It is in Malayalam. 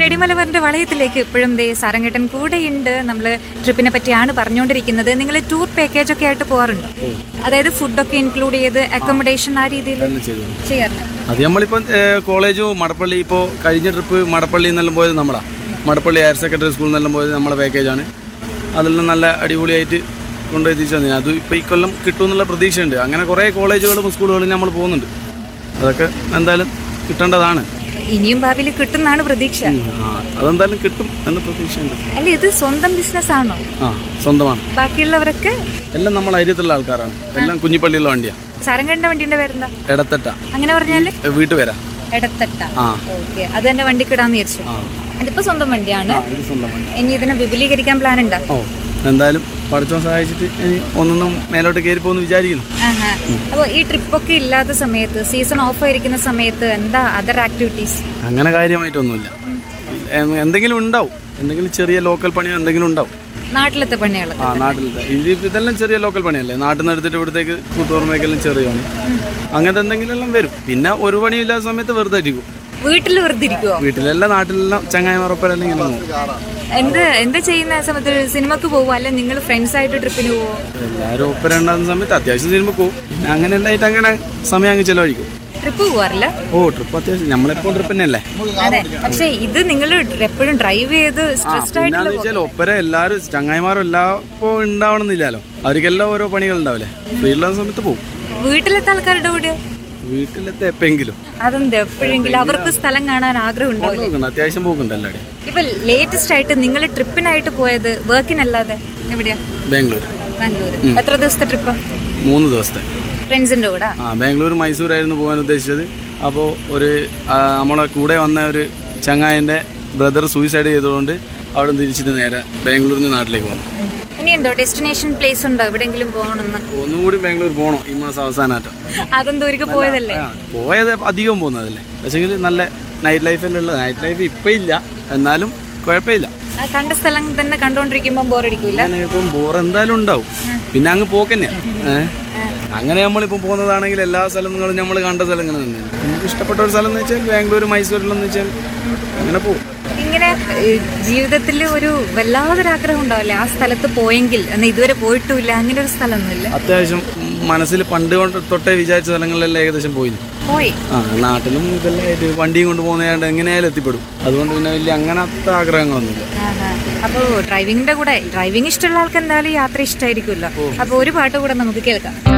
വെടിമലവറിന്റെ വളയത്തിലേക്ക് ഇപ്പോഴും ദേ സാരംഗേട്ടൻ കൂടെയുണ്ട് നമ്മൾ ട്രിപ്പിനെ പറ്റിയാണ് പറഞ്ഞുകൊണ്ടിരിക്കുന്നത് നിങ്ങൾ ടൂർ പാക്കേജ് ഒക്കെ ആയിട്ട് പോകാറുണ്ടോ അതായത് ഫുഡൊക്കെ ഇൻക്ലൂഡ് ചെയ്ത് അക്കോമഡേഷൻ ആ രീതിയിൽ എല്ലാം ചെയ്തു ചെയ്യാറുണ്ട് അത് നമ്മളിപ്പം കോളേജ് മടപ്പള്ളി ഇപ്പോൾ കഴിഞ്ഞ ട്രിപ്പ് മടപ്പള്ളി എന്നെല്ലാം പോയത് നമ്മളാ മടപ്പള്ളി ഹയർ സെക്കൻഡറി സ്കൂളിൽ നിന്നെല്ലാം പോയത് നമ്മളെ പാക്കേജാണ് അതെല്ലാം നല്ല അടിപൊളിയായിട്ട് കൊണ്ടുപോയി തിരിച്ചു തന്നെ അത് ഇപ്പോൾ ഈ കൊല്ലം കിട്ടുമെന്നുള്ള പ്രതീക്ഷയുണ്ട് അങ്ങനെ കുറേ കോളേജുകളും സ്കൂളുകളും നമ്മൾ പോകുന്നുണ്ട് അതൊക്കെ എന്തായാലും കിട്ടേണ്ടതാണ് ഇനിയും ഭാവിയിൽ കിട്ടുന്നാണ് പ്രതീക്ഷ ആ അതെന്തായാലും കിട്ടും എന്ന പ്രതീക്ഷയുണ്ട് അല്ല ഇത് സ്വന്തം ബിസിനസ് ആണോ ആ സ്വന്തമാണ് ബാക്കിയുള്ളവരൊക്കെ എല്ലാം നമ്മൾ അരിയത്തുള്ള ആൾക്കാരാണ് എല്ലാം കുഞ്ഞിപ്പള്ളിയുള്ള വണ്ടിയാണ് സാരംഗേട്ടന്റെ വണ്ടിന്റെ പേരെന്താ ഇടത്തട്ട അങ്ങനെ പറഞ്ഞാല് വീട്ടുപേരാ ഇടത്തട്ട ആ ഓക്കെ അത് തന്നെ വണ്ടിക്കിടാന്ന് വിചാരിച്ചു ആ അതിപ്പോ സ്വന്തം വണ്ടിയാണ് ആ, ഇത് സ്വന്തം വണ്ടി ഇനി ഇതിനെ വിപുലീകരിക്കാൻ പ്ലാൻ ഉണ്ടോ ഓ എന്തായാലും പഠിച്ചോ സഹായിച്ചിട്ട് ഇനി ഒന്നൊന്നും മേലോട്ട് കയറി പോകുന്നു വിചാരിക്കുന്നു ആഹാ. അപ്പൊ ഈ ട്രിപ്പൊക്കെ ഇല്ലാത്ത സമയത്ത് സീസൺ ഓഫ് ആയിരിക്കുന്ന സമയത്ത് എന്താ അതർ ആക്ടിവിറ്റീസ് അങ്ങനെ കാര്യമായിട്ടൊന്നുമില്ല എ- എന്തെങ്കിലും ഉണ്ടാവും എന്തെങ്കിലും ചെറിയ ലോക്കൽ പണിയോ എന്തെങ്കിലും ഉണ്ടാവും നാട്ടിലത്തെ പണികൾ ആ നാട്ടിലത്തെ ഇത് ഇതെല്ലാം ചെറിയ ലോക്കൽ പണിയല്ലേ നാട്ടിൽ നിന്ന് എടുത്തിട്ട് ഇവിടത്തേക്ക് കൂത്തുപറമ്പേക്കെല്ലാം ചെറിയ പണി അങ്ങനത്തെ എന്തെങ്കിലും എല്ലാം വരും പിന്നെ ഒരു പണിയില്ലാത്ത സമയത്ത് വെറുതെ ഇരിക്കും വീട്ടിൽ വെറുതെ ഇരിക്കുവോ വീട്ടിലെല്ലാം നാട്ടിലെല്ലാം ചങ്ങായിമാരൊപ്പം ഇങ്ങനെ പോകും എന്ത് എന്താ ചെയ്യുന്ന ആ സമയത്ത് സിനിമക്ക് പോവോ അല്ലെ നിങ്ങൾ ഫ്രണ്ട്സ് ആയിട്ട് ട്രിപ്പിന് പോവോ എല്ലാവരും ഒപ്പം ഉണ്ടാകുന്ന സമയത്ത് അത്യാവശ്യം സിനിമ പോകും പിന്നെ അങ്ങനെ എല്ലായിട്ട് അങ്ങനെ സമയം അങ്ങ് ചിലവഴിക്കും ട്രിപ്പ് പോവാറില്ല ഓ ട്രിപ്പ് അത്യാവശ്യം നമ്മളെപ്പോൾ ട്രിപ്പ് തന്നെയല്ലേ അതെ പക്ഷെ ഇത് നിങ്ങൾ എപ്പോഴും ഡ്രൈവ് ചെയ്ത് സ്ട്രെസ്ഡ് ആയിട്ടുള്ള പിന്നാന്ന് വെച്ചാൽ ഒപ്പര എല്ലാവരും ചങ്ങായിമാരും എല്ലാപ്പോൾ ഉണ്ടാവണമെന്നില്ലല്ലോ അവർക്കെല്ലാം ഓരോ പണികൾ ഉണ്ടാവില്ലേ ഫ്രീ ഉള്ള സമയത്ത് പോകും വീട്ടിലത്തെ ആൾക്കാരുടെ കൂടെ വീട്ടിലത്തെ എപ്പെങ്കിലും അതെന്താ എപ്പോഴെങ്കിലും അവർക്ക് സ്ഥലം കാണാൻ ആഗ്രഹം ഉണ്ടാവില്ല പോക്കുണ്ട് അത്യാവശ്യം പോക്കുണ്ട് എല്ലാവരും ഇപ്പൊ ലേറ്റസ്റ്റ് ആയിട്ട് നിങ്ങൾ ട്രിപ്പിനായിട്ട് പോയത് വർക്കിനല്ലാതെ എവിടെയാ ബാംഗ്ലൂർ ബാംഗ്ലൂർ എത്ര ദിവസത്തെ ട്രിപ്പ് മൂന്ന് ദിവസത്തെ ഫ്രണ്ട്സിന്റെ കൂടെ ആ ബാംഗ്ലൂർ മൈസൂരായിരുന്നു പോകാൻ ഉദ്ദേശിച്ചത് അപ്പോൾ ഒരു ആ, നമ്മളെ കൂടെ വന്ന ഒരു ചങ്ങായൻ്റെ ബ്രദർ സൂയിസൈഡ് ചെയ്തതുകൊണ്ട് അവിടെ നിന്ന് തിരിച്ചിട്ട് നേരെ ബാംഗ്ലൂരിൽ നിന്ന് നാട്ടിലേക്ക് വന്നു ഇനി എന്തോ ഡെസ്റ്റിനേഷൻ പ്ലേസ് ഉണ്ടോ എവിടെങ്കിലും പോകണമെന്ന് ഒന്നും കൂടി ബാംഗ്ലൂർ പോകണം ഈ മാസം അവസാനമായിട്ട് അതെന്തോ ഒരിക്കൽ പോയതല്ലേ ആ, പോയത് അധികം പോകുന്നതല്ലേ പക്ഷേങ്കിൽ നല്ല നൈറ്റ് ലൈഫല്ലേ ഉള്ളത് നൈറ്റ് ലൈഫ് ഇപ്പം ഇല്ല എന്നാലും കുഴപ്പമില്ല ആ കണ്ട സ്ഥലം തന്നെ കണ്ടോണ്ടിരിക്കുമ്പോ ബോറടിക്കൂല അങ്ങനെ ഇപ്പം ബോർ എന്തായാലും ഉണ്ടാവും പിന്നെ അങ്ങ് പോക്കന്നെയാ ഏഹ് അങ്ങനെ നമ്മളിപ്പോൾ പോകുന്നതാണെങ്കിൽ എല്ലാ സ്ഥലങ്ങളും നമ്മൾ കണ്ട സ്ഥലങ്ങൾ തന്നെ നമുക്ക് ഇഷ്ടപ്പെട്ട ഒരു സ്ഥലം എന്ന് വെച്ചാൽ ബാംഗ്ലൂർ മൈസൂരിലെന്ന് വെച്ചാൽ അങ്ങനെ പോകും ഇങ്ങനെ ജീവിതത്തിൽ ഒരു വല്ലാതൊരാഗ്രഹം ഉണ്ടാവില്ലേ ആ സ്ഥലത്ത് പോയെങ്കിൽ എന്നാൽ ഇതുവരെ പോയിട്ടുമില്ല അങ്ങനെ ഒരു സ്ഥലമൊന്നുമില്ല അത്യാവശ്യം മനസ്സിൽ പണ്ട് കൊണ്ട് തൊട്ടേ വിചാരിച്ച സ്ഥലങ്ങളിലെല്ലാം ഏകദേശം പോയി പോയി ആ നാട്ടിലും ഇതെല്ലാം ആയിട്ട് വണ്ടിയും കൊണ്ട് പോകുന്നതായിട്ട് എങ്ങനെയായാലും എത്തിപ്പെടും അതുകൊണ്ട് പിന്നെ വലിയ അങ്ങനത്തെ ആഗ്രഹങ്ങളൊന്നുമില്ല അപ്പോൾ ഡ്രൈവിങ്ങിന്റെ കൂടെ ഡ്രൈവിംഗ് ഇഷ്ടമുള്ള ആൾക്ക് എന്തായാലും യാത്ര ഇഷ്ടമായിരിക്കുമല്ലോ അപ്പോൾ ഒരു പാട്ട് കൂടെ നമുക്ക് കേൾക്കാം